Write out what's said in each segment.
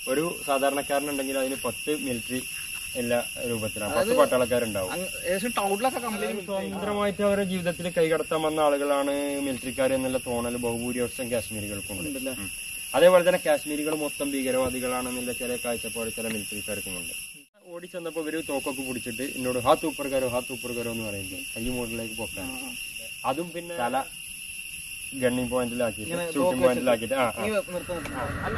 ഒരു സാധാരണക്കാരനുണ്ടെങ്കിൽ അതിന് പത്ത് മിലിറ്ററി എല്ലാ രൂപത്തിലാണ് പത്ത് പട്ടാളക്കാരുണ്ടാവും അങ്ങ് ഏകദേശം ടൗണിലൊക്കെ കംപ്ലൈന്റ് സ്വതന്ത്രമായിട്ട് അവരുടെ ജീവിതത്തിൽ കൈകടത്താൻ വന്ന ആളുകളാണ് മിലിറ്ററിക്കാർ എന്നുള്ള തോന്നൽ ബഹുഭൂരിപക്ഷം കാശ്മീരികൾക്കുണ്ട് ഉണ്ടല്ലേ ഉം. അതേപോലെ തന്നെ കാശ്മീരികൾ മൊത്തം ഭീകരവാദികളാണെന്നുള്ള ചില കാഴ്ചപ്പാട് ചില മിലിറ്ററിക്കാർക്കുമുണ്ട് ഓടി ചെന്നപ്പോ ഇവര് തോക്കൊക്കെ പിടിച്ചിട്ട് എന്നോട് ഹാത്ത് ഉപ്പർക്കാരോ ഹാത്ത് ഉപ്പർക്കാരോ എന്ന് പറയുന്നത് കൈ മുകളിലേക്ക് പൊക്കാൻ അതും പിന്നെ തല ഗണ്ണിങ് പോയിന്റിലാക്കിയിട്ട് ഷൂട്ടിംഗ് പോയിന്റിലാക്കിയിട്ട് ആ ആ. ഈ നിർത്ത അല്ല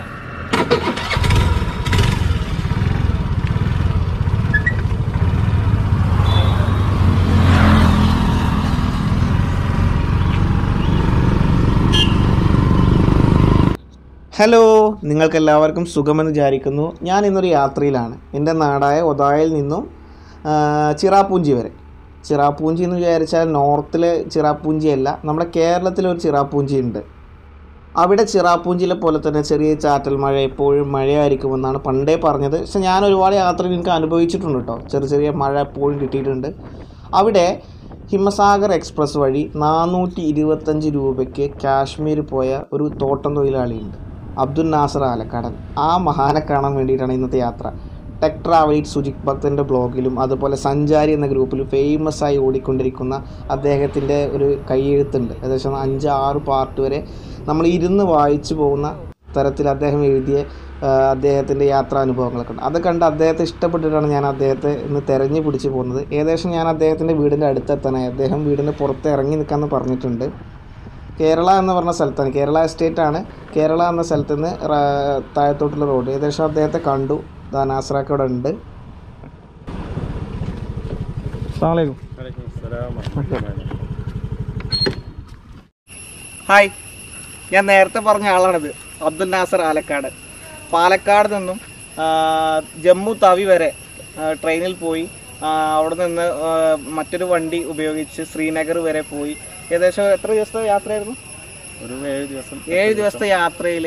ഹലോ നിങ്ങൾക്ക് എല്ലാവർക്കും സുഖമെന്ന് വിചാരിക്കുന്നു ഞാൻ ഇന്നൊരു യാത്രയിലാണ് എൻ്റെ നാടായ ഒതായിൽ നിന്നും ആ, ചിറാപ്പൂഞ്ചി വരെ ചിറാപ്പൂഞ്ചി എന്ന് വിചാരിച്ചാൽ നോർത്തിലെ ചിറാപ്പൂഞ്ചി അല്ല നമ്മുടെ കേരളത്തിലെ ഒരു ചിറാപ്പൂഞ്ചി ഉണ്ട് അവിടെ ചിറാപ്പൂഞ്ചിയിലെ പോലെ തന്നെ ചെറിയ ചാറ്റൽ മഴ എപ്പോഴും മഴയായിരിക്കുമെന്നാണ് പണ്ടേ പറഞ്ഞത് പക്ഷെ ഞാൻ ഒരുപാട് യാത്രയിൽ എനിക്ക് അനുഭവിച്ചിട്ടുണ്ട് കേട്ടോ ചെറിയ ചെറിയ മഴ എപ്പോഴും കിട്ടിയിട്ടുണ്ട് അവിടെ ഹിമസാഗർ എക്സ്പ്രസ് വഴി നാനൂറ്റി ഇരുപത്തഞ്ച് രൂപയ്ക്ക് കാശ്മീർ പോയ ഒരു തോട്ടം തൊഴിലാളിയുണ്ട് അബ്ദുൽ നാസർ ആലക്കാടൻ ആ മഹാനെ കാണാൻ വേണ്ടിയിട്ടാണ് ഇന്നത്തെ യാത്ര ടെക് ട്രാവലിറ്റ് സുജിത് ഭക്തൻ്റെ ബ്ലോഗിലും അതുപോലെ സഞ്ചാരി എന്ന ഗ്രൂപ്പിലും ഫേമസ് ആയി ഓടിക്കൊണ്ടിരിക്കുന്ന അദ്ദേഹത്തിൻ്റെ ഒരു കൈയെഴുത്തുണ്ട് ഏകദേശം അഞ്ച് ആറ് പാർട്ട് വരെ നമ്മൾ ഇരുന്ന് വായിച്ചു പോകുന്ന തരത്തിൽ അദ്ദേഹം എഴുതിയ ആ, അദ്ദേഹത്തിൻ്റെ യാത്രാനുഭവങ്ങളൊക്കെ ഉണ്ട് അത് കണ്ട് അദ്ദേഹത്തെ ഇഷ്ടപ്പെട്ടിട്ടാണ് ഞാൻ അദ്ദേഹത്തെ ഇന്ന് തെരഞ്ഞു പിടിച്ച് പോകുന്നത് ഏകദേശം ഞാൻ അദ്ദേഹത്തിൻ്റെ വീടിൻ്റെ അടുത്തെത്താനായി അദ്ദേഹം വീടിൻ്റെ പുറത്ത് ഇറങ്ങി നിൽക്കാമെന്ന് പറഞ്ഞിട്ടുണ്ട് കേരള എന്ന് പറഞ്ഞ സ്ഥലത്താണ് കേരള എസ്റ്റേറ്റ് ആണ് കേരള എന്ന സ്ഥലത്ത് നിന്ന് റ- താഴത്തോട്ടുള്ള റോഡ് ഏകദേശം അദ്ദേഹത്തെ കണ്ടു ദാ നാസറാക്ക് ഇവിടെ ഉണ്ട് വലൈക്കും അസ്സലാം വറഹ്മത്തുള്ളാഹി. ഹായ് ഞാൻ നേരത്തെ പറഞ്ഞ ആളാണിത് അബ്ദുൽ നാസർ ആലക്കാട് പാലക്കാട് നിന്നും ആ, ജമ്മു തവി വരെ ആ, ട്രെയിനിൽ പോയി ആ, അവിടെ നിന്ന് ആ, മറ്റൊരു വണ്ടി ഉപയോഗിച്ച് ശ്രീനഗർ വരെ പോയി ഏകദേശം എത്ര ദിവസത്തെ യാത്രയായിരുന്നു ഒരു ഏഴ് ദിവസം ഏഴ് ദിവസത്തെ യാത്രയിൽ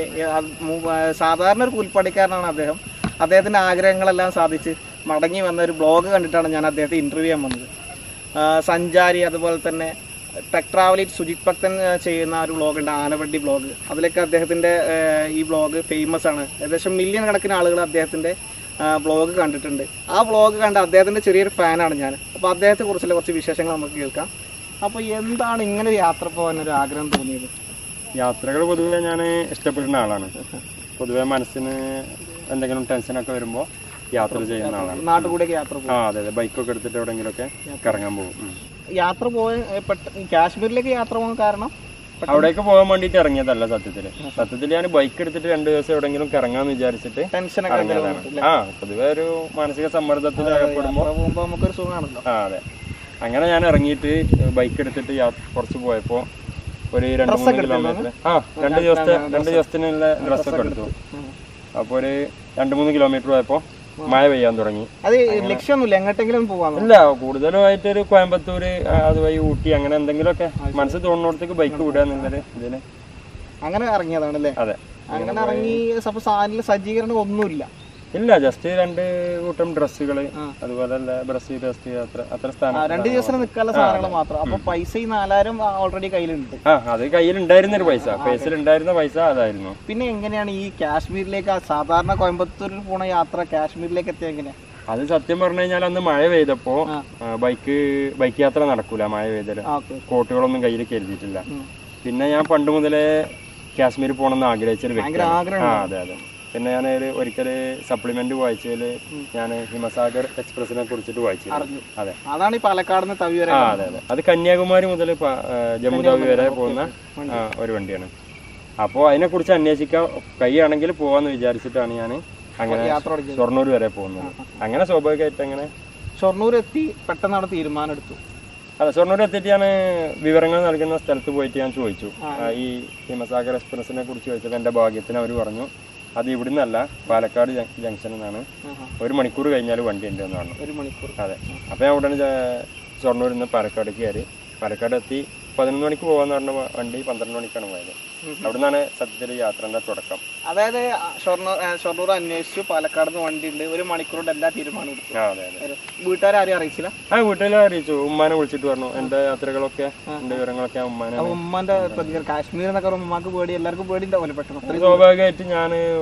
സാധാരണ ഒരു പുൽപ്പണിക്കാരനാണ് അദ്ദേഹം അദ്ദേഹത്തിൻ്റെ ആഗ്രഹങ്ങളെല്ലാം സാധിച്ച് മടങ്ങി വന്ന ഒരു ബ്ലോഗ് കണ്ടിട്ടാണ് ഞാൻ അദ്ദേഹത്തെ ഇൻ്റർവ്യൂ ചെയ്യാൻ വന്നത് ആ, സഞ്ചാരി അതുപോലെ തന്നെ ടെക് ട്രാവലിറ്റ് സുജിത് ഭക്തൻ ആ, ചെയ്യുന്ന ഒരു ബ്ലോഗ് ഉണ്ട് ആനവണ്ടി ബ്ലോഗ് അതിലൊക്കെ അദ്ദേഹത്തിൻ്റെ ആ, ഈ ബ്ലോഗ് ഫേമസ് ആണ് ഏകദേശം മില്യൺ കണക്കിന് ആളുകൾ അദ്ദേഹത്തിൻ്റെ ബ്ലോഗ് കണ്ടിട്ടുണ്ട് ആ ബ്ലോഗ് കണ്ട അദ്ദേഹത്തിൻ്റെ ചെറിയൊരു ഫാനാണ് ഞാൻ അപ്പോൾ അദ്ദേഹത്തെ കുറിച്ചുള്ള കുറച്ച് വിശേഷങ്ങൾ നമുക്ക് കേൾക്കാം അപ്പോൾ എന്താണ് ഇങ്ങനെ ഒരു യാത്ര പോകാൻ ഒരു ആഗ്രഹം തോന്നിയത് യാത്രകൾ പൊതുവെ ഞാൻ ഇഷ്ടപ്പെടുന്ന ആളാണ് പൊതുവെ മനസ്സിന് എന്തെങ്കിലും ടെൻഷനൊക്കെ വരുമ്പോൾ യാത്ര ചെയ്യുന്ന ആളാണ് നാട്ടുകൂടിയൊക്കെ യാത്ര പോകും ആ അതെ അതെ ബൈക്കൊക്കെ എടുത്തിട്ട് എവിടെയെങ്കിലുമൊക്കെ കറങ്ങാൻ പോകും ഉം. യാത്ര പോയ പെട്ടെന്ന് കാശ്മീരിലേക്ക് യാത്ര പോകാൻ കാരണം അവിടേക്ക് പോകാൻ വേണ്ടിയിട്ട് ഇറങ്ങിയതല്ല സത്യത്തില് സത്യത്തിൽ ഞാൻ ബൈക്ക് എടുത്തിട്ട് രണ്ട് ദിവസം എവിടെയെങ്കിലും കറങ്ങാന്ന് വിചാരിച്ചിട്ട് ടെൻഷനൊക്കെ ഇറങ്ങിയതാണ് ആ പൊതുവെ ഒരു മാനസിക സമ്മർദ്ദത്തിൽ അകപ്പെടുമ്പോ യാത്ര പോകുമ്പോൾ നമുക്കൊരു സുഖമാണല്ലോ ആ അതെ അങ്ങനെ ഞാൻ ഇറങ്ങിയിട്ട് ബൈക്ക് എടുത്തിട്ട് യാ- കുറച്ച് പോയപ്പോ ഒരു രണ്ട് മൂന്ന് കിലോമീറ്റർ ആ രണ്ട് ദിവസത്തെ രണ്ട് ദിവസത്തിനുള്ള ഡ്രസ്സൊക്കെ എടുത്തു അപ്പൊ ഒരു രണ്ട് മൂന്ന് കിലോമീറ്റർ പോയപ്പോ മഴ പെയ്യാൻ തുടങ്ങി അത് ലക്ഷ്യമൊന്നുമില്ല എങ്ങോട്ടെങ്കിലും പോകാൻ ഇല്ല കൂടുതലുമായിട്ട് ഒരു കോയമ്പത്തൂര് ആ, അതുവഴി ഊട്ടി അങ്ങനെ എന്തെങ്കിലുമൊക്കെ മനസ്സ് തോന്നുന്നിടത്തേക്ക് ബൈക്ക് വിടുക എന്നുള്ളത് ഇതിന് അങ്ങനെ ഇറങ്ങിയതാണ് അല്ലേ അതെ അങ്ങനെ ഇറങ്ങി സപ്പോ സാധനത്തിൽ സജ്ജീകരണം ഒന്നുമില്ല ഇല്ല ജസ്റ്റ് രണ്ട് കൂട്ടം ഡ്രസ്സുകള് ആ. അതുപോലെ അല്ല ബ്രസ് ഡ്രസ് അത്ര അത്ര ആ, സ്ഥാനം രണ്ട് ദിവസം നിൽക്കാനുള്ള സാധനങ്ങൾ മാത്രം അപ്പൊ പൈസ ഈ നാലായിരം ഓൾറെഡി കയ്യിലുണ്ട് ആ അത് കയ്യിൽ ഉണ്ടായിരുന്ന ഒരു പൈസ പേഴ്സിൽ ഉണ്ടായിരുന്ന പൈസ അതായിരുന്നു പിന്നെ എങ്ങനെയാണ് ഈ കാശ്മീരിലേക്ക് ആ സാധാരണ കോയമ്പത്തൂരിൽ പോണ യാത്ര കാശ്മീരിലേക്ക് എത്തിയ എങ്ങനെയാ അത് സത്യം പറഞ്ഞു കഴിഞ്ഞാൽ അന്ന് മഴ പെയ്തപ്പോ ആ. ആ, ബൈക്ക് ബൈക്ക് യാത്ര നടക്കൂല മഴ പെയ്താല് ആ ഓക്കെ കോട്ടുകളൊന്നും കയ്യിൽ കരുതിയിട്ടില്ല ഉം. പിന്നെ ഞാൻ പണ്ട് മുതലേ കാശ്മീർ പോകണമെന്ന് ആഗ്രഹിച്ചൊരു ഭയങ്കര വ്യക്തിയാണ് ആഗ്രഹം ആ അതെ അതെ പിന്നെ ഞാൻ ഒരിക്കൽ സപ്ലിമെന്റ് വായിച്ചതിൽ ഞാൻ ഹിമസാഗർ എക്സ്പ്രസിനെ കുറിച്ചിട്ട് വായിച്ചു അറിഞ്ഞു അതെ അതാണ് ഈ പാലക്കാട് നിന്ന് തവി വരെ ആ അതെ അതെ അത് കന്യാകുമാരി മുതൽ ജമ്മു താവി വരെ പോകുന്ന ആ, ഒരു വണ്ടിയാണ് അപ്പോൾ അതിനെക്കുറിച്ച് അന്വേഷിക്കാൻ കഴിയുകയാണെങ്കിൽ പോവാന്ന് വിചാരിച്ചിട്ടാണ് ഞാൻ അങ്ങനെ യാത്ര തുടങ്ങിയത് ഷൊർണൂർ വരെ പോകുന്നത് അങ്ങനെ സ്വാഭാവികമായിട്ട് അങ്ങനെ ഷൊർണൂർ എത്തി പെട്ടെന്ന് അവിടെ തീരുമാനം എടുത്തു അതെ ഷൊർണൂർ എത്തിയിട്ട് ഞാൻ വിവരങ്ങൾ നൽകുന്ന സ്ഥലത്ത് പോയിട്ട് ഞാൻ ചോദിച്ചു ആ, ഈ ഹിമസാഗർ എക്സ്പ്രസിനെ കുറിച്ച് ചോദിച്ചപ്പോൾ എൻ്റെ ഭാഗ്യത്തിന് അവർ പറഞ്ഞു അത് ഇവിടുന്നല്ല പാലക്കാട് ജങ്- ജംഗ്ഷനിൽ നിന്നാണ് ആഹാ. ഒരു മണിക്കൂർ കഴിഞ്ഞാൽ വണ്ടി ഉണ്ട് എന്ന് പറഞ്ഞു ഒരു മണിക്കൂർ അതെ അപ്പോൾ ഞാൻ ഉടനെ ജ- ഷൊർണൂരിൽ നിന്ന് പാലക്കാടേക്ക് കയറി പാലക്കാട് എത്തി പതിനൊന്ന് മണിക്ക് പോകാന്ന് പറഞ്ഞ വ- വണ്ടി പന്ത്രണ്ട് മണിക്കാണ് പോയത് അവിടെ നിന്നാണ് സത്യത്തിൽ യാത്രൻ്റെ തുടക്കം അതായത് ഷൊർണൂർ ഷൊർണൂർ അന്വേഷിച്ചു പാലക്കാട് നിന്ന് വണ്ടി ഉണ്ട് ഒരു മണിക്കൂർ കൊണ്ട് എല്ലാ തീരുമാനം എടുത്തു ആ അതെ അതെ വീട്ടുകാരും അറിയിച്ചില്ല ആ വീട്ടിലെ അറിയിച്ചു ഉമ്മാനെ വിളിച്ചിട്ട് പറഞ്ഞു എൻ്റെ യാത്രകളൊക്കെ എൻ്റെ വിവരങ്ങളൊക്കെ ഞാൻ ഉമ്മാനെ അപ്പൊ ഉമ്മാന്റെ പ്രതികരണം കാശ്മീർ എന്നൊക്കെ പറയുമ്പോൾ ഉമ്മാക്ക് പേടി എല്ലാവർക്കും പേടി ഉണ്ടാവില്ല പെട്ടെന്ന് അത്രയും സ്വാഭാവികമായിട്ട് ഞാൻ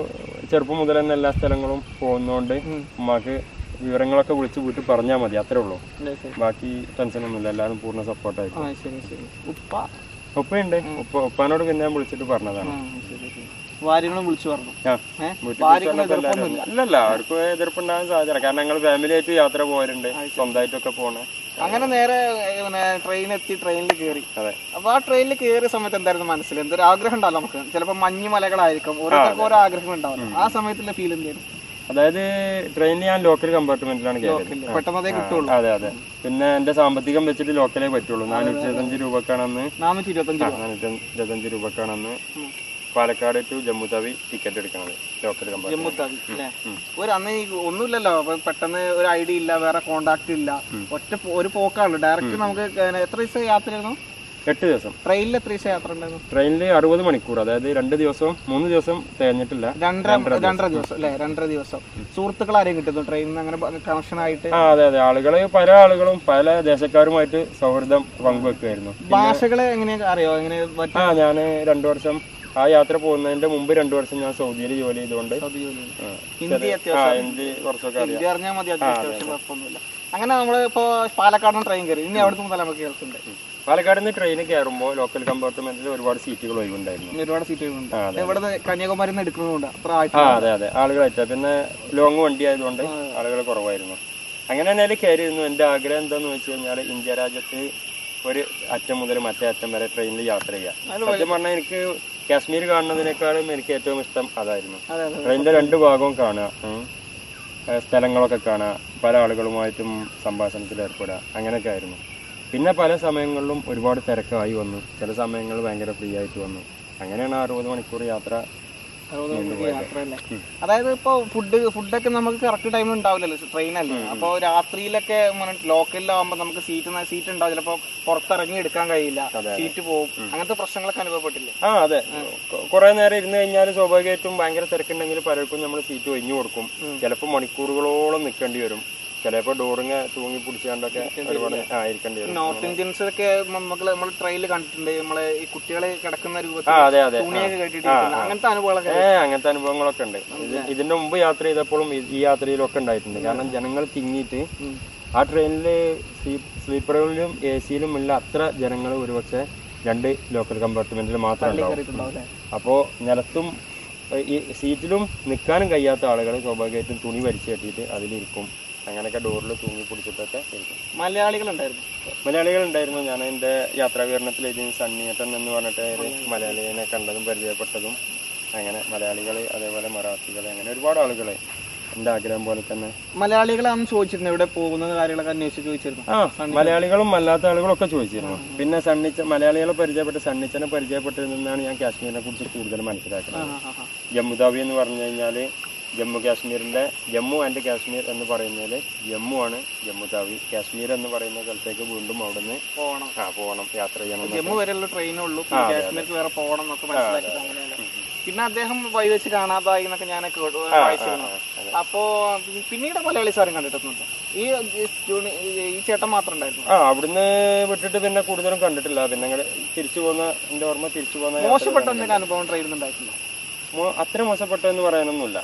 ചെറുപ്പം മുതൽ തന്നെ എല്ലാ സ്ഥലങ്ങളും പോകുന്നോണ്ട് ഉമ്മാക്ക് വിവരങ്ങളൊക്കെ വിളിച്ച് വീട്ടിൽ പറഞ്ഞാൽ മതി അത്രേ ഉള്ളൂ അല്ലേ, ശരി. ബാക്കി ടെൻഷനൊന്നുമില്ല എല്ലാവരും പൂർണ്ണ സപ്പോർട്ടായിരിക്കും ആ ശരി ശരി ഉപ്പ ഉപ്പയുണ്ട് ഉപ്പ ഉപ്പാനോട് പിന്നെ ഞാൻ വിളിച്ചിട്ട് പറഞ്ഞതാണ് ആ ശരി ശരി ഭാര്യകളും വിളിച്ചു പറഞ്ഞു ആ ഏ? വീട്ടിൽ ഭാര്യയ്ക്ക് വിളിച്ച് പറഞ്ഞപ്പോൾ എല്ലാവരും ഇല്ലല്ല അവർക്ക് എതിർപ്പുണ്ടാകാൻ സാധ്യത കാരണം ഞങ്ങൾ ഫാമിലി ആയിട്ട് യാത്ര പോകാറുണ്ട് സ്വന്തമായിട്ടൊക്കെ പോണേ അങ്ങനെ നേരെ ഏ, പിന്നെ ട്രെയിൻ എത്തി ട്രെയിനിൽ കയറി അതെ അപ്പൊ ആ ട്രെയിനിൽ കയറിയ സമയത്ത് എന്തായിരുന്നു മനസ്സിൽ എന്തൊരു ആഗ്രഹം ഉണ്ടാവും നമുക്ക് ചിലപ്പോൾ മഞ്ഞ് മലകളായിരിക്കും ഓരോരുത്തർക്കും ഓരോ ആഗ്രഹം ഉണ്ടാവും ആ സമയത്തുള്ള ഫീൽ എന്തായിരുന്നു അതായത് ട്രെയിനിൽ ഞാൻ ലോക്കൽ കമ്പാർട്ട്മെന്റിലാണ് കയറിയത് ഇല്ല, പെട്ടെന്നതേ കിട്ടുള്ളൂ അതെ അതെ പിന്നെ എന്റെ സാമ്പത്തികം വെച്ചിട്ട് ലോക്കലേ പറ്റുള്ളൂ നാനൂറ്റി ഇരുപത്തഞ്ച് രൂപക്കാണെന്ന് നാനൂറ്റി ഇരുപത്തഞ്ച് രൂപ നാനൂറ്റി ഇരുപത്തഞ്ച് രൂപക്കാണെന്ന് പാലക്കാട് ടു ജമ്മു തവി ടിക്കറ്റ് എടുക്കണത് ലോക്കൽ കമ്പാർട്ട്മെന്റ് ജമ്മുത്താവി അല്ലേ ഒരു അന്ന് ഈ ഒന്നുമില്ലല്ലോ അപ്പൊ പെട്ടെന്ന് ഒരു ഐഡിയ ഇല്ല വേറെ കോണ്ടാക്ട് ഇല്ല ഒറ്റ പോ- ഒരു പോക്കാണല്ലോ ഡയറക്റ്റ് നമുക്ക് ഏ, എത്ര ദിവസം യാത്രയായിരുന്നു എട്ട് ദിവസം ട്രെയിനിൽ എത്ര ദിവസം യാത്ര ഉണ്ടായിരുന്നു ട്രെയിനിൽ അറുപത് മണിക്കൂർ അതായത് രണ്ട് ദിവസവും മൂന്ന് ദിവസം തികഞ്ഞിട്ടില്ല രണ്ടര രണ്ടര ദിവസം അല്ലേ രണ്ടര ദിവസം സുഹൃത്തുക്കൾ ആരെയും കിട്ടുന്നു ട്രെയിനിൽ നിന്ന് അങ്ങനെ കണക്ഷൻ ആയിട്ട് ആ അതെ അതെ ആളുകള് പല ആളുകളും പല ദേശക്കാരുമായിട്ട് സൗഹൃദം പങ്കുവെക്കുമായിരുന്നു ഭാഷകളെ എങ്ങനെയാ അറിയോ എങ്ങനെ മറ്റു ആ ഞാൻ രണ്ടു വർഷം ആ യാത്ര പോകുന്നതിന്റെ മുമ്പ് രണ്ടു വർഷം ഞാൻ സൗദിയിൽ ജോലി ചെയ്തുകൊണ്ട് സൗദി ജോലി ആ, ഹിന്ദി ആ അത്യാവശ്യം ഹിന്ദി കുറച്ചൊക്കെ അറിയാം ഹിന്ദി അറിഞ്ഞാൽ മതി അത്യാവശ്യം കുഴപ്പമൊന്നുമില്ല അങ്ങനെ നമ്മൾ ഇപ്പോ പാലക്കാട് ട്രെയിൻ കയറി ഇനി അവിടുത്തെ മുതൽ നമുക്ക് കേൾക്കുന്നുണ്ട് പാലക്കാട് നിന്ന് ട്രെയിനിൽ കയറുമ്പോൾ ലോക്കൽ കമ്പാർട്ട്മെന്റിൽ ഒരുപാട് സീറ്റുകൾ ഒഴിവുണ്ടായിരുന്നു ഇനി ഒരുപാട് സീറ്റുകളുണ്ട് ആ, അതെ. ഇവിടെ കന്യാകുമാരി നിന്ന് എടുക്കുന്നതുകൊണ്ട് അത്ര ആ ആയിട്ട് അതെ അതെ ആളുകളായിട്ട് പിന്നെ ലോങ് വണ്ടി ആയതുകൊണ്ട് ആളുകൾ കുറവായിരുന്നു അങ്ങനെ തന്നെ കയറിയിരുന്നു എൻ്റെ ആഗ്രഹം എന്താന്ന് വെച്ച് കഴിഞ്ഞാൽ ഇന്ത്യ രാജ്യത്ത് ഒരു അറ്റം മുതൽ മറ്റേ അറ്റം വരെ ട്രെയിനിൽ യാത്ര ചെയ്യാം സത്യം പറഞ്ഞാൽ എനിക്ക് കാശ്മീർ കാണുന്നതിനേക്കാളും എനിക്ക് ഏറ്റവും ഇഷ്ടം അതായിരുന്നു അതെ അതെ ട്രെയിനിന്റെ രണ്ട് ഭാഗവും കാണുക ഉം. ഏഹ് സ്ഥലങ്ങളൊക്കെ കാണുക പല ആളുകളുമായിട്ടും സംഭാഷണത്തിൽ ഏർപ്പെടുക അങ്ങനെയൊക്കെ ആയിരുന്നു പിന്നെ പല സമയങ്ങളിലും ഒരുപാട് തിരക്കായി വന്നു ചില സമയങ്ങളിൽ ഭയങ്കര ഫ്രീ ആയിട്ട് വന്നു അങ്ങനെയാണ് ആ അറുപത് മണിക്കൂർ യാത്ര അറുപത് മിനിറ്റ് യാത്രയല്ലേ അതായത് ഇപ്പൊ ഫുഡ് ഫുഡൊക്കെ നമുക്ക് കറക്റ്റ് ടൈമിൽ ഉണ്ടാവില്ലല്ലോ ട്രെയിനല്ലേ അപ്പോൾ രാത്രിയിലൊക്കെ ലോക്കലിലാവുമ്പോൾ നമുക്ക് സീറ്റ് സീറ്റ് ഉണ്ടാവും ചിലപ്പോൾ പുറത്തിറങ്ങി എടുക്കാൻ കഴിയില്ല സീറ്റ് പോകും അങ്ങനത്തെ പ്രശ്നങ്ങളൊക്കെ അനുഭവപ്പെട്ടില്ലേ ആ അതെ കുറെ നേരം ഇരുന്ന് കഴിഞ്ഞാൽ സ്വാഭാവികമായിട്ടും ഭയങ്കര തിരക്കുണ്ടെങ്കിൽ പലർക്കും നമ്മൾ സീറ്റ് ഒഴിഞ്ഞു കൊടുക്കും ചിലപ്പോൾ മണിക്കൂറുകളോളം നിൽക്കേണ്ടി വരും ചിലപ്പോൾ ഡോറിങ്ങ തൂങ്ങി പിടിച്ചാണ്ടൊക്കെ ഒരുപാട് ആ ഇരിക്കേണ്ടി വരും നോർത്ത് ഇന്ത്യൻസ് ഒക്കെ നമുക്ക് നമ്മൾ ട്രെയിനിൽ കണ്ടിട്ടുണ്ട് നമ്മളെ ഈ കുട്ടികളെ കിടക്കുന്ന ആ രൂപത്തിൽ അതെ അതെ തുണിയൊക്കെ കെട്ടിട്ടിരിക്കുന്ന അങ്ങനത്തെ അനുഭവങ്ങളൊക്കെ ഏ അങ്ങനത്തെ അനുഭവങ്ങളൊക്കെ ഉണ്ട് ഇത് ഇതിന്റെ മുമ്പ് യാത്ര ചെയ്തപ്പോഴും ഈ- ഈ യാത്രയിലൊക്കെ ഉണ്ടായിട്ടുണ്ട് കാരണം ജനങ്ങൾ തിങ്ങിയിട്ട് ആ ട്രെയിനിൽ സ്ലീപ്പറുകളിലും എ സിയിലും ഉള്ള അത്ര ജനങ്ങൾ ഒരുപക്ഷെ രണ്ട് ലോക്കൽ കമ്പാർട്ട്മെന്റിൽ മാത്രം ഉണ്ടാവും കയറിയിട്ടുണ്ടാവും അല്ലേ അപ്പോൾ നിലത്തും ഏ, ഈ സീറ്റിലും നിൽക്കാനും കഴിയാത്ത ആളുകൾ സ്വാഭാവികമായിട്ടും തുണി വലിച്ചു കെട്ടിയിട്ട് അതിലിരിക്കും അങ്ങനെയൊക്കെ ഡോറിൽ തൂങ്ങി പിടിച്ചിട്ടൊക്കെ ഇരിക്കും മലയാളികളുണ്ടായിരുന്നു മലയാളികൾ ഉണ്ടായിരുന്നു ഞാൻ എൻ്റെ യാത്രാവിവരണത്തിൽ എഴുതി സണ്ണിയേട്ടൻ എന്ന് പറഞ്ഞിട്ട് ഒരു മലയാളിയെ കണ്ടതും പരിചയപ്പെട്ടതും അങ്ങനെ മലയാളികൾ അതേപോലെ മറാഠികൾ അങ്ങനെ ഒരുപാട് ആളുകൾ എൻ്റെ ആഗ്രഹം പോലെ തന്നെ മലയാളികളാണെന്ന് ചോദിച്ചിരുന്നു എവിടെ പോകുന്നത് കാര്യങ്ങളൊക്കെ അന്വേഷിച്ച് ചോദിച്ചിരുന്നു ആ മലയാളികളും അല്ലാത്ത ആളുകളൊക്കെ ചോദിച്ചിരുന്നു പിന്നെ സണ്ണിച്ച മലയാളികളെ പരിചയപ്പെട്ട് സണ്ണിച്ചനെ പരിചയപ്പെട്ടതിൽ നിന്നാണ് ഞാൻ കാശ്മീരിനെ കുറിച്ച് കൂടുതൽ മനസ്സിലാക്കുന്നത് ആ, ആ. ജമ്മുതാവി എന്ന് പറഞ്ഞു കഴിഞ്ഞാൽ ജമ്മു കാശ്മീരിന്റെ ജമ്മു ആൻഡ് കാശ്മീർ എന്ന് പറയുന്നതിൽ ജമ്മു ആണ് ജമ്മു താവി കാശ്മീർ എന്ന് പറയുന്ന സ്ഥലത്തേക്ക് വീണ്ടും അവിടുന്ന് പോകണം ആ പോകണം യാത്ര ചെയ്യണം എന്ന് ജമ്മു വരെയുള്ള ട്രെയിനേ ഉള്ളൂ പിന്നെ കാശ്മീർക്ക് വേറെ പോകണം എന്നൊക്കെ മനസ്സിലാക്കിയത് അങ്ങനെയല്ല പിന്നെ അദ്ദേഹം വഴി വെച്ച് കാണാതായി എന്നൊക്കെ ഞാൻ കേട്ടു വായിച്ചിരുന്നു അപ്പോ പിന്നീട് മലയാളി സാറും കണ്ടിട്ടൊന്നുണ്ട് ഈ ഈ ജൂണി- ഈ- ഈ ചേട്ടൻ മാത്രം ഉണ്ടായിരുന്നു ആ അവിടുന്ന് വിട്ടിട്ട് പിന്നെ കൂടുതലും കണ്ടിട്ടില്ല പിന്നെ അങ്ങട് തിരിച്ചു പോകുന്ന എന്റെ ഓർമ്മ തിരിച്ചു പോകുന്ന മോശപ്പെട്ട എന്തെങ്കിലും അനുഭവം ട്രെയിനിൽ ഉണ്ടായിട്ടില്ല മോ- അത്ര മോശപ്പെട്ടെന്ന് പറയാനൊന്നുമില്ല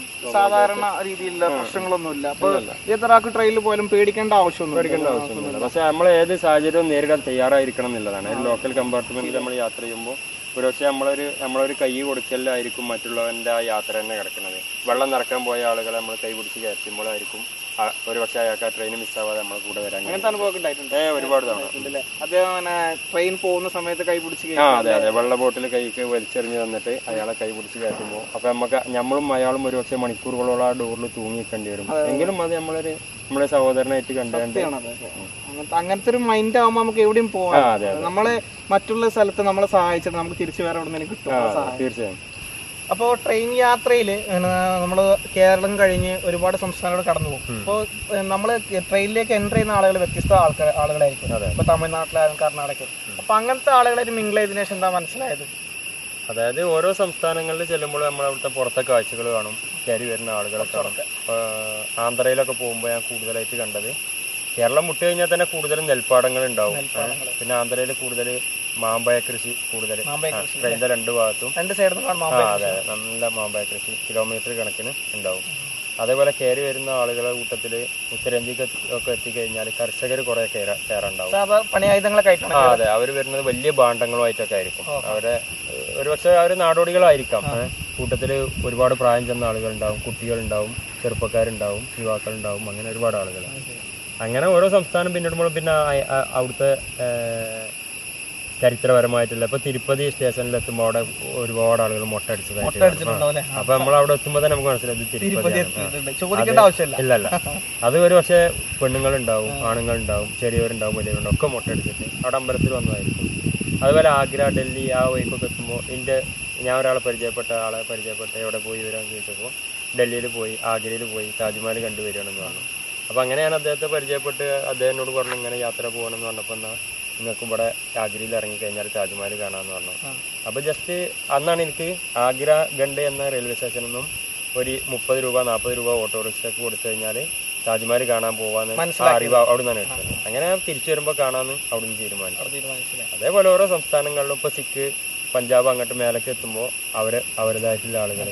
സാധാരണ രീതിയിലുള്ള പ്രശ്നങ്ങളൊന്നുമില്ല അപ്പൊ ഏതൊരാൾക്ക് ട്രെയിനിൽ പോലും പേടിക്കേണ്ട ആവശ്യമൊന്നും പേടിക്കേണ്ട ആവശ്യമൊന്നുമില്ല പക്ഷെ നമ്മൾ ഏത് സാഹചര്യവും നേരിടാൻ തയ്യാറായിരിക്കണം എന്നുള്ളതാണ് ഒരു ലോക്കൽ കമ്പാർട്ട്മെന്റിൽ നമ്മൾ യാത്ര ചെയ്യുമ്പോൾ ഒരുപക്ഷെ നമ്മളൊരു നമ്മളൊരു കൈ കൊടുക്കലായിരിക്കും മറ്റുള്ളവന്റെ ആ യാത്ര തന്നെ കിടക്കുന്നത് വെള്ളം നിറക്കാൻ പോയ ആളുകളെ നമ്മൾ കൈ പിടിച്ച് കയറ്റുമ്പോഴായിരിക്കും ആ- ഒരുപക്ഷെ അയാൾക്ക് ആ ട്രെയിൻ മിസ്സാവാതെ നമ്മളെ കൂടെ വരാൻ കഴിയും. അങ്ങനത്തെ അനുഭവമൊക്കെ ഉണ്ടായിട്ടുണ്ട് ഏ ഒരുപാട് തവണ ഉണ്ടല്ലേ? അദ്ദേഹം പിന്നെ ട്രെയിൻ പോകുന്ന സമയത്ത് കൈ പിടിച്ച് ആ അതെ അതെ വെള്ള ബോട്ടിൽ കൈക്ക് വലിച്ചെറിഞ്ഞ് തന്നിട്ട് അയാളെ കൈ പിടിച്ച് കയറ്റുമ്പോൾ അപ്പൊ നമുക്ക് നമ്മളും അയാളും ഒരുപക്ഷെ മണിക്കൂറുകളോളം ആ ഡോറിൽ തൂങ്ങിക്കേണ്ടി വരും എങ്കിലും അത് നമ്മളൊരു നമ്മുടെ സഹോദരനായിട്ട് കണ്ടുകൊണ്ട് അങ്ങനത്തെ അങ്ങനത്തെ ഒരു മൈൻഡ് ആവുമ്പോൾ നമുക്ക് എവിടെയും ആ പോവാം അതെ അതെ നമ്മളെ മറ്റുള്ള സ്ഥലത്ത് നമ്മളെ സഹായിച്ചിട്ട് നമുക്ക് തിരിച്ചു വേറെ എവിടെ നിന്നെങ്കിലും കിട്ടും ആ സഹായം തീർച്ചയായും അപ്പോൾ ട്രെയിൻ യാത്രയിൽ നമ്മൾ കേരളം കഴിഞ്ഞ് ഒരുപാട് സംസ്ഥാനങ്ങൾ കടന്നു പോകും അപ്പോൾ നമ്മൾ ട്രെയിനിലേക്ക് എൻ്റർ ചെയ്യുന്ന ആളുകൾ വ്യത്യസ്ത ആൾക്കാർ ആളുകളായിരിക്കും ഇപ്പോൾ തമിഴ്നാട്ടിലായാലും കർണാടകയിൽ അപ്പോൾ അങ്ങനത്തെ ആളുകളായിട്ട് മിങ്കിൾ ചെയ്തതിനു ശേഷം എന്താ മനസ്സിലായത് അതായത് ഓരോ സംസ്ഥാനങ്ങളിൽ ചെല്ലുമ്പോൾ നമ്മൾ അവിടുത്തെ പുറത്തെ കാഴ്ചകൾ കാണും കയറി വരുന്ന ആളുകളെ കാണും ഇപ്പൊ ആന്ധ്രയിലൊക്കെ പോകുമ്പോൾ ഞാൻ കൂടുതലായിട്ട് കണ്ടത് കേരളം മുട്ടി കഴിഞ്ഞാൽ തന്നെ കൂടുതലും നെൽപ്പാടങ്ങൾ ഉണ്ടാവും പിന്നെ ആന്ധ്രയിൽ കൂടുതൽ മാമ്പഴ കൃഷി കൂടുതൽ മാമ്പഴ കൃഷി ട്രെയിനിന്റെ രണ്ട് ഭാഗത്തും രണ്ട് സൈഡിൽ നിന്ന് ആ കാണുമ്പോൾ അതെ അതെ നല്ല മാമ്പഴ കൃഷി കിലോമീറ്റർ കണക്കിന് ഉണ്ടാവും അതേപോലെ കയറി വരുന്ന ആളുകളെ കൂട്ടത്തിൽ ഉത്തരേന്ത്യക്ക് ഒക്കെ എത്തിക്കഴിഞ്ഞാൽ കർഷകർ കുറെ കയറുണ്ടാവും സാധാ പണിയായുധങ്ങളൊക്കെ ആയിട്ടാണ് ആ അതെ അവർ വരുന്നത് വലിയ ഭാണ്ഡങ്ങളുമായിട്ടൊക്കെ ആയിരിക്കും അവരെ ഏഹ്, ഒരുപക്ഷെ അവർ നാടോടികളായിരിക്കാം ഏഹ്. കൂട്ടത്തില് ഒരുപാട് പ്രായം ചെന്ന ആളുകളുണ്ടാവും കുട്ടികളുണ്ടാവും ചെറുപ്പക്കാരുണ്ടാവും യുവാക്കളുണ്ടാവും അങ്ങനെ ഒരുപാട് ആളുകൾ അങ്ങനെ ഓരോ സംസ്ഥാനം പിന്നിടുമ്പോൾ പിന്നെ ആ- ആ- അവിടുത്തെ ഏഹ്, ചരിത്രപരമായിട്ടുള്ള ഇപ്പൊ തിരുപ്പതി സ്റ്റേഷനിൽ എത്തുമ്പോൾ അവിടെ ഒരുപാട് ആളുകൾ മുട്ട അടിച്ചതായിട്ട് കാണാം. അടിച്ചിട്ടുണ്ടാവും അല്ലേ അപ്പൊ നമ്മൾ അവിടെ എത്തുമ്പോൾ തന്നെ നമുക്ക് മനസ്സിലായി ഇത് തിരുപ്പതി തിരുപ്പതിയാണ് എത്തിയിട്ടുണ്ട് ചോദിക്കേണ്ട ആവശ്യമില്ല ഇല്ല ഇല്ല അത് ഒരു പക്ഷേ പെണ്ണുങ്ങളുണ്ടാവും ആണുങ്ങളുണ്ടാവും ചെറിയവരുണ്ടാവും വലിയവരുണ്ടാവും ഒക്കെ മുട്ടടിച്ചിട്ട് അവിടെ അമ്പലത്തിൽ വന്നതായിരിക്കും അതുപോലെ ആഗ്ര ഡൽഹി ആ വഴിക്കൊക്കെ എത്തുമ്പോൾ എൻ്റെ ഞാൻ ഒരാളെ പരിചയപ്പെട്ട ആളെ പരിചയപ്പെട്ട എവിടെ പോയി വരാമെന്ന് ചോദിച്ചപ്പോൾ ഡൽഹിയിൽ പോയി ആഗ്രയിൽ പോയി താജ്മഹൽ കണ്ടുവരികയാണെന്ന് പറഞ്ഞു അപ്പോൾ അങ്ങനെയാണ് അദ്ദേഹത്തെ പരിചയപ്പെട്ട് അദ്ദേഹത്തിനോട് പറഞ്ഞു ഇങ്ങനെ യാത്ര പോകണമെന്ന് പറഞ്ഞപ്പോൾ എന്നാൽ നിങ്ങൾക്ക് ഇവിടെ ആഗ്രയിൽ ഇറങ്ങിക്കഴിഞ്ഞാൽ താജ്മഹൽ കാണാമെന്ന് പറഞ്ഞു അപ്പോൾ ജസ്റ്റ് അന്നാണ് എനിക്ക് ആഗ്ര ഗണ്ട് എന്ന റെയിൽവേ സ്റ്റേഷനിൽ നിന്നും ഒരു മുപ്പത് രൂപ നാൽപ്പത് രൂപ ഓട്ടോറിക്ഷയ്ക്ക് കൊടുത്തു കഴിഞ്ഞാൽ താജ്മഹൽ കാണാൻ പോവാന്ന് ആ അറിവ് അവിടെ നിന്നാണ് എടുത്തത് അങ്ങനെ തിരിച്ചു വരുമ്പോൾ കാണാമെന്ന് അവിടെ നിന്ന് തീരുമാനിച്ചു തീരുമാനിച്ചില്ല അതേപോലെ ഓരോ സംസ്ഥാനങ്ങളിലും ഇപ്പോൾ സിക്ക് പഞ്ചാബ് അങ്ങോട്ട് മേലേക്ക് എത്തുമ്പോൾ അവര് അവരുടേതായിട്ടുള്ള ആളുകൾ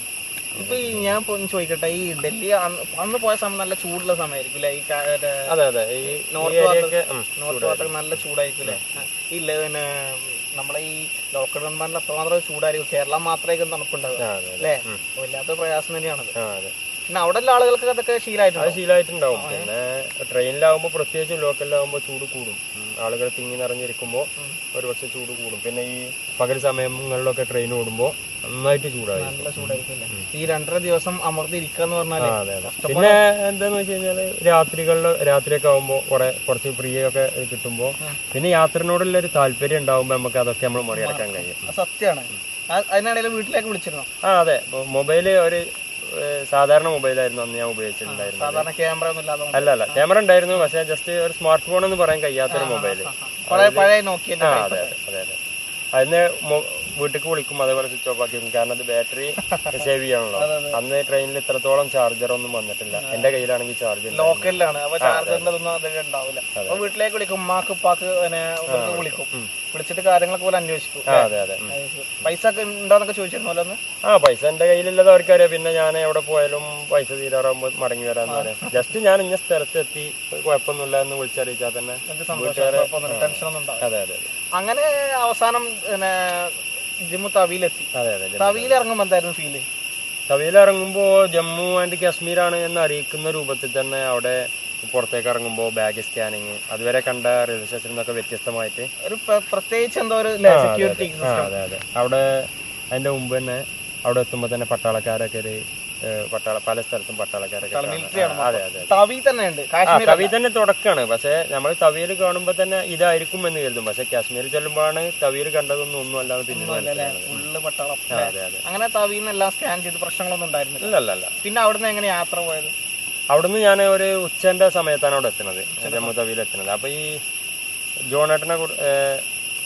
ഇപ്പൊ ഈ ഞാൻ പോ- ചോദിക്കട്ടെ ഈ ഡൽഹി അന്ന് അന്ന് പോയ സമയം നല്ല ചൂടുള്ള സമയമായിരിക്കും അല്ലേ ഈ കാ- മറ്റേ അതെ അതെ ഈ നോർത്ത് ഈ ഏരിയയൊക്കെ ഉം, നോർത്ത് ഭാഗത്തൊക്കെ നല്ല ചൂടായിരിക്കും അല്ലേ ഈ ല- പിന്നെ നമ്മളെ ഈ ലോക്കൽ ഗവൺമെന്റിൽ അത്രമാത്രം ചൂടായിരിക്കും കേരളം മാത്രമേ തണുപ്പുണ്ടാവുക ആ, അതെ അതെ അല്ലേ വല്ലാത്ത പ്രയാസം തന്നെയാണത് ആ അതെ പിന്നെ അവിടെ ഉള്ള ആളുകൾക്ക് അതൊക്കെ അത് ശീലമായിട്ടുണ്ട് ശീലമായിട്ടുണ്ടാവും പിന്നെ ട്രെയിനിലാവുമ്പോൾ പ്രത്യേകിച്ച് ലോക്കലിലാവുമ്പോൾ ചൂട് കൂടും ഉം. ആളുകൾ തിങ്ങി നിറഞ്ഞിരിക്കുമ്പോൾ ഒരുപക്ഷെ ചൂട് കൂടും പിന്നെ ഈ പകൽ സമയങ്ങളിലൊക്കെ ട്രെയിൻ ഓടുമ്പോൾ നന്നായിട്ട് ചൂടായി നല്ല ചൂടായിരിക്കും അല്ലേ ഈ രണ്ടര ദിവസം അമർത്തി ഇരിക്കാന്ന് ആ പറഞ്ഞാല് അതെ അതെ പിന്നെ എന്താന്ന് വെച്ച് കഴിഞ്ഞാല് രാത്രികളിൽ രാത്രിയൊക്കെ ആവുമ്പോൾ കുറെ കുറച്ച് ഫ്രീ ഒക്കെ കിട്ടുമ്പോൾ പിന്നെ യാത്രനോടുള്ള ഒരു താല്പര്യം ഉണ്ടാവുമ്പോൾ നമുക്ക് അതൊക്കെ നമ്മൾ മറികടക്കാൻ കഴിയും അത് സത്യമാണ് ആ- അതിനിടയിൽ വീട്ടിലേക്ക് വിളിച്ചിരുന്നു ആ അതെ മൊബൈല് ഒരു ഏഹ്, സാധാരണ മൊബൈലായിരുന്നു അന്ന് ഞാൻ ഉപയോഗിച്ചിട്ടുണ്ടായിരുന്നത് സാധാരണ ക്യാമറ ഒന്നും ഇല്ലാതെ അല്ല അല്ല ക്യാമറ ഉണ്ടായിരുന്നു പക്ഷെ ജസ്റ്റ് ഒരു സ്മാർട്ട് ഫോൺ എന്ന് പറയാൻ കഴിയാത്തൊരു മൊബൈല് പഴയ പഴയ നോക്കിയ ആ അതെ അതെ അതെ അതെ അതിന് മൊ- വീട്ടിലേക്ക് വിളിക്കും അതേപോലെ സ്വിച്ച് ഓഫ് ആക്കി വെക്കും കാരണം അത് ബാറ്ററി സേവ് ചെയ്യാണല്ലോ അന്ന് ട്രെയിനിൽ ഇത്രത്തോളം ചാർജർ ഒന്നും വന്നിട്ടില്ല എന്റെ കയ്യിലാണെങ്കിൽ ചാർജ് ലോക്കലിലാണ് അപ്പൊ ചാർജറിന്റെ ഒന്നും അതിൽ ഉണ്ടാവില്ല അപ്പൊ വീട്ടിലേക്ക് വിളിക്കും ഉമ്മാക്ക് ഉപ്പാക്ക് പിന്നെ ഇവർക്ക് വിളിക്കും വിളിച്ചിട്ട് കാര്യങ്ങളൊക്കെ പോലെ അന്വേഷിക്കും ആ അതെ അതെ ഉം. പൈസ ഒക്കെ ഉണ്ടോന്നൊക്കെ ചോദിച്ചിരുന്നല്ലോ ഒന്ന് ആ പൈസ എന്റെ കയ്യിലുള്ളത് അവർക്കറിയാം പിന്നെ ഞാൻ എവിടെ പോയാലും പൈസ തീരാറാകുമ്പോൾ മടങ്ങി വരാന്ന് പറയാം ജസ്റ്റ് ഞാൻ ഇന്ന സ്ഥലത്ത് എത്തി കുഴപ്പമൊന്നുമില്ല എന്ന് വിളിച്ചറിയിച്ചാൽ തന്നെ എനിക്ക് സന്തോഷം ടെൻഷൻ ഒന്നും ഉണ്ടാവില്ല അതെ അതെ അതെ അങ്ങനെ അവസാനം പിന്നെ ജിമ്മു തവിയിലെത്തി അതെ അതെ തവിയിൽ ഇറങ്ങുമ്പോ എന്തായിരുന്നു ഫീല് തവയിൽ ഇറങ്ങുമ്പോൾ ജമ്മു ആൻഡ് കാശ്മീരാണ് എന്ന് അറിയിക്കുന്ന രൂപത്തിൽ തന്നെ അവിടെ പുറത്തേക്ക് ഇറങ്ങുമ്പോൾ ബാഗ് സ്കാനിങ് അതുവരെ കണ്ട റെയിൽവേ സ്റ്റേഷനിൽ നിന്നൊക്കെ വ്യത്യസ്തമായിട്ട് ഒരു പ്ര- പ്രത്യേകിച്ച് എന്തോ ഒരു സെക്യൂരിറ്റി ആ അതെ അതെ അവിടെ അതിന്റെ മുമ്പ് തന്നെ അവിടെ എത്തുമ്പോൾ തന്നെ പട്ടാളക്കാരൊക്കെ ഒരു ഏഹ്, പട്ടാള പല സ്ഥലത്തും പട്ടാളക്കാരൊക്കെ കാണാം. ആ, അതെ അതെ തവി തന്നെ ഉണ്ട് ആ കാശ്മീർ തവി തന്നെ തുടക്കാണ് പക്ഷെ നമ്മൾ തവിയിൽ കാണുമ്പോൾ തന്നെ ഇതായിരിക്കും എന്ന് കരുതും പക്ഷെ കാശ്മീർ ചെല്ലുമ്പോഴാണ് തവിയിൽ കണ്ടതൊന്നും ഒന്നും അല്ലാതെ പിന്നീട് മനസ്സിലായത് ഫുള്ള് പട്ടാളം ആ, അതെ അതെ അങ്ങനെ തവിന്ന് എല്ലാം സ്കാൻ ചെയ്ത് പ്രശ്നങ്ങളൊന്നും ഉണ്ടായിരുന്നില്ല ഇല്ല അല്ല അല്ല പിന്നെ അവിടുന്ന് എങ്ങനെ യാത്ര പോയത് അവിടുന്ന് ഞാൻ ഒരു ഉച്ചന്റെ സമയത്താണ് അവിടെ എത്തുന്നത് ജമ്മു തവിയിൽ എത്തുന്നത് അപ്പൊ ഈ ജോണേട്ടനെ കൂടെ, ഏഹ്,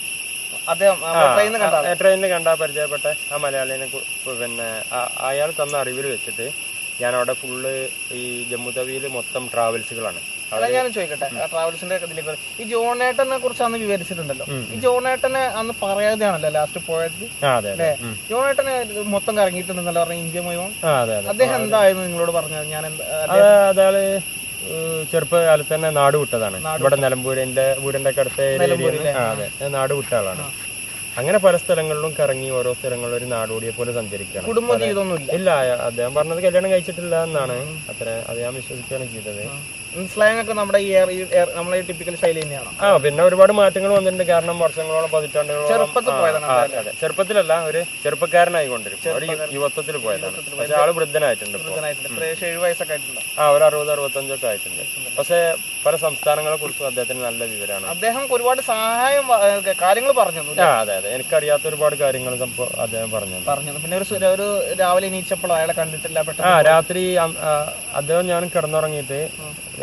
അദ്ദേഹം ട്രെയിനിൽ കണ്ട ആ, ട്രെയിനിൽ കണ്ട പരിചയപ്പെട്ട ആ മലയാളിനെ കു- പിന്നെ ആ- അയാൾ തന്ന അറിവിൽ വെച്ചിട്ട് ഞാൻ അവിടെ ഫുള്ള് ഈ ജമ്മു തവിയിൽ മൊത്തം ട്രാവൽസുകളാണ് അല്ല ഞാൻ ചോദിക്കട്ടെ ആ ട്രാവൽസിന്റെ ഒക്കെ ഇതിലേക്ക് വരാം. ഈ ജോണേട്ടനെ കുറിച്ച് അന്ന് വിവരിച്ചിട്ടുണ്ടല്ലോ ഈ ജോണേട്ടനെ അന്ന് പറയാതെയാണല്ലോ ലാസ്റ്റ് പോയത് ആ അതെ അതെ ഉം. ജോണേട്ടനെ മൊത്തം കറങ്ങിയിട്ടുണ്ടെന്നല്ല പറഞ്ഞ ഇന്ത്യ മുഴുവൻ ആ അതെ അതെ അദ്ദേഹം എന്തായിരുന്നു നിങ്ങളോട് പറഞ്ഞത് ഞാൻ എന്താ അത് അതാള് ഏഹ്, ചെറുപ്പകാലത്ത് തന്നെ നാട് വിട്ടതാണ് ഇവിടെ നിലമ്പൂര് എന്റെ വീടിന്റെ ഒക്കെ അടുത്ത ഏരിയയിൽ ആ അതെ ഞാൻ നാട് വിട്ട ആളാണ് അങ്ങനെ പല സ്ഥലങ്ങളിലും കറങ്ങി ഓരോ സ്ഥലങ്ങളിലും ഒരു നാടോടിയെ പോലെ സഞ്ചരിക്കുകയാണ് കുടുംബ ജീവിതമൊന്നുമില്ല ഇല്ല അദ്ദേഹം പറഞ്ഞത് കല്യാണം കഴിച്ചിട്ടില്ല എന്നാണ് അത്ര അത് ഞാൻ വിശ്വസിക്കുകയാണ് ചെയ്തത് സ്ലാങ് ഒക്കെ നമ്മുടെ ഈ air- ഈ air- നമ്മളെ ഈ ടിപ്പിക്കൽ ശൈലി തന്നെയാണ് ആ പിന്നെ ഒരുപാട് മാറ്റങ്ങൾ വന്നിട്ടുണ്ട് കാരണം വർഷങ്ങളോളം പതിറ്റാണ്ടുകളോളം ചെറുപ്പത്തിൽ ആ, പോയതാണ് ആ, അതെ ചെറുപ്പത്തിലല്ല ഒരു ചെറുപ്പക്കാരനായി കൊണ്ടിരിക്കും ഒരു യു- യുവത്വത്തിൽ പോയതാണ് പക്ഷെ ആള് വൃദ്ധനായിട്ടുണ്ട് ഇപ്പൊ വൃദ്ധനായിട്ടുണ്ട് എത്ര ഏഴ് വയസ്സൊക്കെ ആയിട്ടുണ്ട് ആ ഒരു അറുപത് അറുപത്തഞ്ചൊക്കെ ആയിട്ടുണ്ട് പക്ഷെ പല സംസ്ഥാനങ്ങളെ കുറിച്ചും അദ്ദേഹത്തിന് നല്ല വിവരമാണ് അദ്ദേഹം ഒരുപാട് സഹായം കാര്യങ്ങൾ പറഞ്ഞു തന്നു ആ അതെ അതെ എനിക്കറിയാത്ത ഒരുപാട് കാര്യങ്ങൾ സംഭവം അദ്ദേഹം പറഞ്ഞു പറഞ്ഞു പിന്നെ ഒരു സു- ഒരു രാവിലെ എണീച്ചപ്പോൾ അയാളെ കണ്ടിട്ടില്ല ആ പെട്ടെന്ന് രാത്രി അം- ആ, അദ്ദേഹം ഞാൻ കിടന്നുറങ്ങിയിട്ട്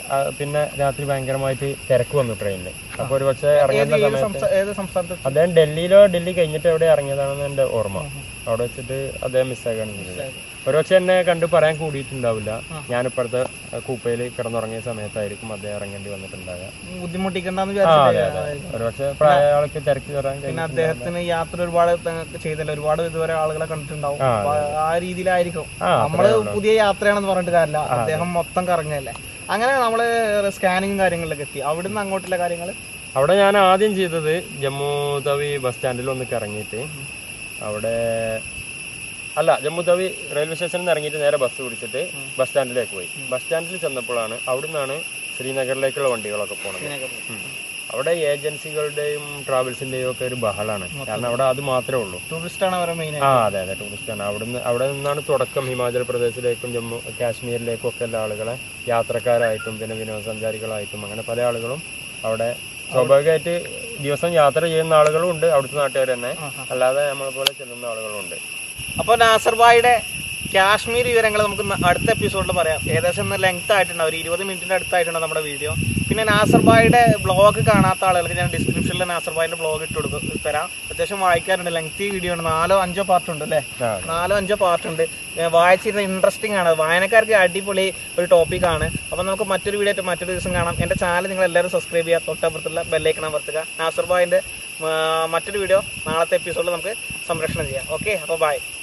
ആ, പിന്നെ രാത്രി ഭയങ്കരമായിട്ട് തിരക്ക് വന്നു ട്രെയിനിൽ അപ്പൊ ഒരു പക്ഷേ ഏത് ഇറങ്ങുന്ന ഏത് സമയത്ത് സംസ്ഥാ- ഏത് സംസ്ഥാനത്ത് അദ്ദേഹം ഡൽഹിയിലോ ഡൽഹി കഴിഞ്ഞിട്ട് എവിടെ ഇറങ്ങിയതാണെന്ന് എന്റെ ഓർമ്മ അവിടെ വെച്ചിട്ട് അദ്ദേഹം മിസ്സാക്കുകയാണ് ചെയ്തത് ഒരുപക്ഷെ എന്നെ കണ്ട് പറയാൻ കൂടിയിട്ടുണ്ടാവില്ല ഞാനിപ്പോഴത്തെ കൂപ്പയിൽ കിടന്നുറങ്ങിയ സമയത്തായിരിക്കും അദ്ദേഹം ഇറങ്ങേണ്ടി വന്നിട്ടുണ്ടാകുക ബുദ്ധിമുട്ടിക്കണ്ടെന്ന് ആ അതെ വിചാരിച്ചിട്ട് അതെ ഒരുപക്ഷെ പ്രായ ആൾക്ക് തിരക്ക് കയറാൻ പിന്നെ കഴിഞ്ഞിട്ടില്ല. അദ്ദേഹത്തിന് യാത്ര ഒരുപാട് ത- ചെയ്തല്ലോ ഒരുപാട് ഇതുവരെ ആളുകളെ കണ്ടിട്ടുണ്ടാവും ആ, അപ്പൊ ആ രീതിയിലായിരിക്കും ആ, നമ്മള് പുതിയ യാത്രയാണെന്ന് പറഞ്ഞിട്ട് കാര്യമില്ല അദ്ദേഹം മൊത്തം കറങ്ങല്ലേ അങ്ങനെ നമ്മള് സ്കാനിങ്ങും കാര്യങ്ങളിലൊക്കെ എത്തി അവിടുന്ന് അങ്ങോട്ടുള്ള കാര്യങ്ങൾ അവിടെ ഞാൻ ആദ്യം ചെയ്തത് ജമ്മു തവി ബസ് സ്റ്റാൻഡിൽ ഒന്ന് ഇറങ്ങിയിട്ട് അവിടെ അല്ല ജമ്മു തവി റെയിൽവേ സ്റ്റേഷനിൽ നിന്ന് ഇറങ്ങിയിട്ട് നേരെ ബസ് പിടിച്ചിട്ട് ബസ് സ്റ്റാൻഡിലേക്ക് പോയി ബസ് സ്റ്റാൻഡിൽ ചെന്നപ്പോഴാണ് അവിടെ നിന്നാണ് ശ്രീനഗറിലേക്കുള്ള വണ്ടികളൊക്കെ പോണത് ഉം. അവിടെ ഏജൻസികളുടെയും ട്രാവൽസിന്റെയും ഒക്കെ ഒരു ബഹളാണ് കാരണം അവിടെ അത് മാത്രമേ ഉള്ളൂ ടൂറിസ്റ്റ് ആണ് അവരുടെ മെയിൻ ആ അതെ അതെ ടൂറിസ്റ്റ് ആണ് അവിടുന്ന് അവിടെ നിന്നാണ് തുടക്കം ഹിമാചൽ പ്രദേശിലേക്കും ജമ്മു കാശ്മീരിലേക്കും ഒക്കെ ഉള്ള ആളുകളെ യാത്രക്കാരായിട്ടും പിന്നെ വിനോദസഞ്ചാരികളായിട്ടും അങ്ങനെ പല ആളുകളും അവിടെ സ്വാഭാവികമായിട്ട് ദിവസം യാത്ര ചെയ്യുന്ന ആളുകളും ഉണ്ട് അവിടുത്തെ നാട്ടുകാർ തന്നെ അല്ലാതെ നമ്മളെ പോലെ ചെല്ലുന്ന ആളുകളും ഉണ്ട് അപ്പൊ നാസർ ഭായിയുടെ കാശ്മീർ വിവരങ്ങൾ നമുക്ക് ന- അടുത്ത എപ്പിസോഡിൽ പറയാം ഏകദേശം ലെങ്ത് ആയിട്ടുണ്ട് ഒരു ഇരുപത് മിനിറ്റിന്റെ അടുത്തായിട്ടുണ്ട് നമ്മുടെ വീഡിയോ പിന്നെ നാസർ ഭായിയുടെ ബ്ലോഗ് കാണാത്ത ആളുകൾക്ക് ഞാൻ ഡിസ്ക്രിപ്ഷനിൽ നാസർ ഭായിന്റെ ബ്ലോഗ് ഇട്ട് കൊടുക്കും തരാം അത്യാവശ്യം വായിക്കാറുണ്ട് ലെങ്തി വീഡിയോ ആണ് നാലോ അഞ്ചോ പാർട്ട് ഉണ്ട് അല്ലേ ആ നാലോ അഞ്ചോ പാർട്ട് ഉണ്ട് ഞാൻ വായിച്ചിരുന്ന ഇൻട്രസ്റ്റിംഗ് ആണ് വായനക്കാർക്ക് അടിപൊളി ഒരു ടോപ്പിക്കാണ് അപ്പൊ നമുക്ക് മറ്റൊരു വീഡിയോ ആയിട്ട് മറ്റൊരു ദിവസം കാണാം എന്റെ ചാനൽ നിങ്ങൾ എല്ലാവരും സബ്സ്ക്രൈബ് ചെയ്യുക തൊട്ടപ്പുറത്തുള്ള ബെല്ലൈക്കണം അമർത്തുക നാസർ ഭായിന്റെ ആ, മറ്റൊരു വീഡിയോ നാളത്തെ എപ്പിസോഡിൽ നമുക്ക് സംരക്ഷണം ചെയ്യാം ഓക്കെ അപ്പോൾ ബൈ